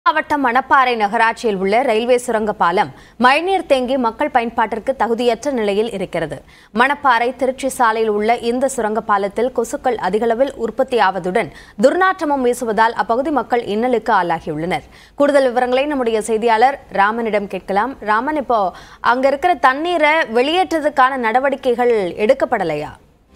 மாவட்டம் மணப்பாறை நகராட்சியில் உள்ள ரயில்வே சுரங்க பாலம் மழைநீர் தேங்கி மக்கள் பயன்பாட்டிற்கு தகுதியற்ற நிலையில் இருக்கிறது மணப்பாறை திருச்சி சாலையில் உள்ள இந்த சுரங்க பாலத்தில் கொசுக்கள் அதிகளவில் உற்பத்தியாவதுடன் துர்நாற்றமும் வீசுவதால் அப்பகுதி மக்கள் இன்னலுக்கு ஆளாகியுள்ளனர் கூடுதல் விவரங்களை நம்முடைய செய்தியாளர் ராமனிடம் கேட்கலாம் ராமன் இப்போ அங்க இருக்கிற தண்ணீரை வெளியேற்றதுக்கான நடவடிக்கைகள் எடுக்கப்படலையா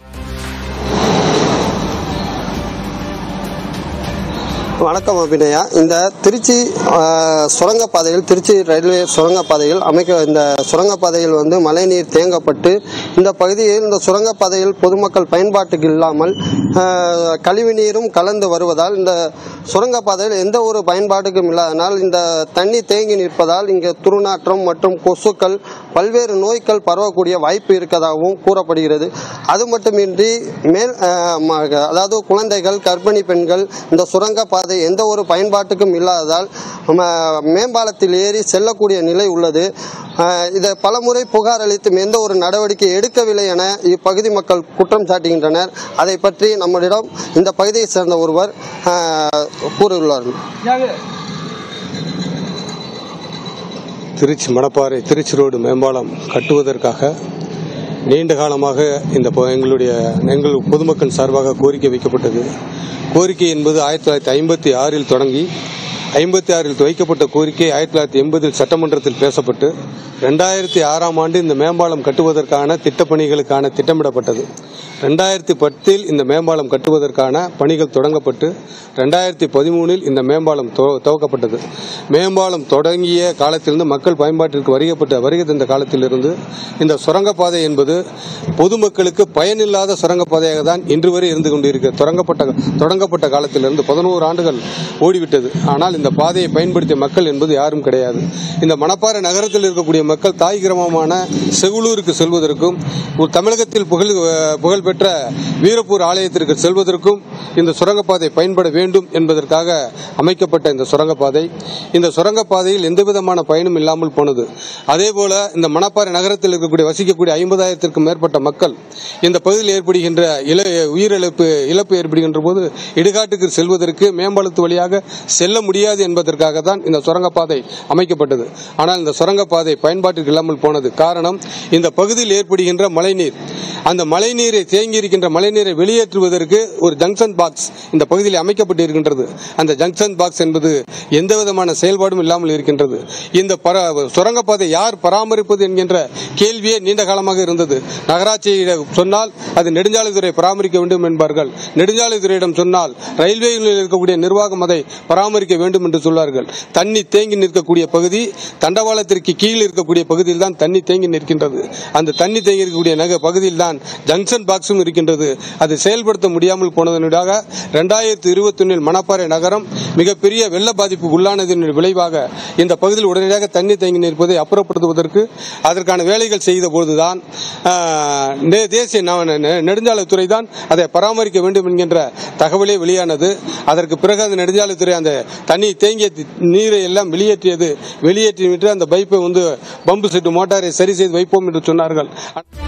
வணக்கம் அபிநயா இந்த திருச்சி ஆஹ், சுரங்கப்பாதையில் திருச்சி ரயில்வே சுரங்கப்பாதையில் அமைக்க இந்த சுரங்கப்பாதையில் வந்து மழைநீர் தேங்கப்பட்டு இந்த பகுதியில் இந்த சுரங்கப்பாதையில் பொதுமக்கள் பயன்பாட்டுக்கு இல்லாமல் ஆஹ், கழிவுநீரும் கலந்து வருவதால் இந்த சுரங்கப்பாதையில் எந்த ஒரு பயன்பாட்டுக்கும் இல்லாதனால் இந்த தண்ணி தேங்கி நிற்பதால் இங்கே துர்நாற்றம் மற்றும் கொசுக்கள் பல்வேறு நோய்கள் பரவக்கூடிய வாய்ப்பு இருக்கதாகவும் கூறப்படுகிறது அது மட்டுமின்றி மேல் ஆஹ், ம- அதாவது குழந்தைகள் கர்ப்பிணி பெண்கள் இந்த சுரங்கப்பாதை எந்த ஒரு பயன்பாட்டுக்கும் இல்லாததால் ம- மேம்பாலத்தில் ஏறி செல்லக்கூடிய நிலை உள்ளது ஆஹ், இதை பலமுறை புகார் அளித்தும் எந்த ஒரு நடவடிக்கை எடுக்கவில்லை என இப்பகுதி மக்கள் குற்றம் சாட்டுகின்றனர் அதை பற்றி நம்மளிடம் இந்த பகுதியை சேர்ந்த ஒருவர் ஆஹ், கூறியுள்ளார்கள் திருச்சி மணப்பாறை திருச்சி ரோடு மேம்பாலம் கட்டுவதற்காக நீண்ட காலமாக இந்த பொ- எங்களுடைய எங்கள் பொதுமக்கள் சார்பாக கோரிக்கை வைக்கப்பட்டது கோரிக்கை என்பது ஆயிரத்தி தொள்ளாயிரத்தி ஐம்பத்தி ஆறில் தொடங்கி ஐம்பத்தி ஆறில் வைக்கப்பட்ட கோரிக்கை ஆயிரத்தி தொள்ளாயிரத்தி எண்பதில் சட்டமன்றத்தில் பேசப்பட்டு ரெண்டாயிரத்தி ஆறாம் ஆண்டு இந்த மேம்பாலம் கட்டுவதற்கான திட்டப்பணிகளுக்கான திட்டமிடப்பட்டது ரெண்டாயிரத்தி பத்தில் இந்த மேம்பாலம் கட்டுவதற்கான பணிகள் தொடங்கப்பட்டு ரெண்டாயிரத்தி பதிமூணில் இந்த மேம்பாலம் துவ- துவக்கப்பட்டது மேம்பாலம் தொடங்கிய காலத்திலிருந்து மக்கள் பயன்பாட்டிற்கு வருகப்பட்ட வருகை தந்த காலத்திலிருந்து இந்த சுரங்கப்பாதை என்பது பொதுமக்களுக்கு பயனில்லாத சுரங்கப்பாதையாக தான் இன்று வரை இருந்து கொண்டிருக்கிறது தொடங்கப்பட்ட தொடங்கப்பட்ட காலத்திலிருந்து பதினோரு ஆண்டுகள் ஓடிவிட்டது ஆனால் இந்த பாதையை பயன்படுத்திய மக்கள் என்பது யாரும் கிடையாது இந்த மணப்பாறை நகரத்தில் இருக்கக்கூடிய மக்கள் தாய் கிராமமான செகுலூருக்கு செல்வதற்கும் ஒரு தமிழகத்தில் புகழ் புகழ்பெற்ற வீரப்பூர் ஆலயத்திற்கு செல்வதற்கும் இந்த சுரங்கப்பாதை பயன்பட வேண்டும் என்பதற்காக அமைக்கப்பட்ட இந்த சுரங்கப்பாதை இந்த சுரங்கப்பாதையில் எந்த விதமான பயனும் இல்லாமல் போனது அதே போல இந்த மணப்பாறை நகரத்தில் இருக்கக்கூடிய வசிக்கக்கூடிய ஐம்பதாயிரத்திற்கும் மேற்பட்ட மக்கள் இந்த பகுதியில் ஏற்படுகின்ற இல உயிரிழப்பு இழப்பு ஏற்படுகின்ற போது இடுகாட்டுக்கு செல்வதற்கு மேம்பாலத்து வழியாக செல்ல முடியாது என்பதற்காக தான் இந்த சுரங்கப்பாதை அமைக்கப்பட்டது ஆனால் இந்த சுரங்கப்பாதை பயன்பாட்டிற்கு இல்லாமல் போனது காரணம் இந்த பகுதியில் ஏற்படுகின்ற மழைநீர் அந்த மழைநீரை தேங்கி இருக்கின்ற மழைநீரை வெளியேற்றுவதற்கு ஒரு ஜங்ஷன் பாக்ஸ் இந்த பகுதியில் அமைக்கப்பட்டு இருக்கின்றது அந்த ஜங்ஷன் பாக்ஸ் என்பது எந்த விதமான செயல்பாடும் இல்லாமல் இருக்கின்றது இந்த பர சுரங்கப்பாதை யார் பராமரிப்பது என்கின்ற கேள்வியே நீண்ட காலமாக இருந்தது நகராட்சியிடம் சொன்னால் அது நெடுஞ்சாலைத்துறை பராமரிக்க வேண்டும் என்பார்கள் நெடுஞ்சாலைத்துறையிடம் சொன்னால் ரயில்வேயில் இருக்கக்கூடிய நிர்வாகம் அதை பராமரிக்க வேண்டும் என்று சொல்வார்கள் தண்ணி தேங்கி நிற்கக்கூடிய பகுதி தண்டவாளத்திற்கு கீழ் இருக்கக்கூடிய பகுதியில் தான் தண்ணி தேங்கி நிற்கின்றது அந்த தண்ணி தேங்கி இருக்கக்கூடிய நக பகுதியில் தான் ஜங்ஷன் பாக்ஸும் இருக்கின்றது அது செயல்படுத்த முடியாமல் போனதனூடாக இரண்டாயிரத்தி இருபத்தி ஒன்னில் மணப்பாறை நகரம் மிகப்பெரிய வெள்ள பாதிப்புக்கு உள்ளானதன் விளைவாக இந்த பகுதியில் உடனடியாக தண்ணி தேங்கி நிற்பதை அப்புறப்படுத்துவதற்கு அதற்கான வேலைகள் செய்த போதுதான் ஆஹ், நே- தேசிய ந- நெ- நெடுஞ்சாலைத்துறை தான் அதை பராமரிக்க வேண்டும் என்கின்ற தகவலே வெளியானது அதற்கு பிறகு அந்த நெடுஞ்சாலைத்துறை அந்த தண்ணி தேங்கிய தி- நீரை எல்லாம் வெளியேற்றியது வெளியேற்றிவிட்டு அந்த பைப்பை வந்து பம்பு செட்டு மோட்டாரை சரி செய்து வைப்போம் என்று சொன்னார்கள்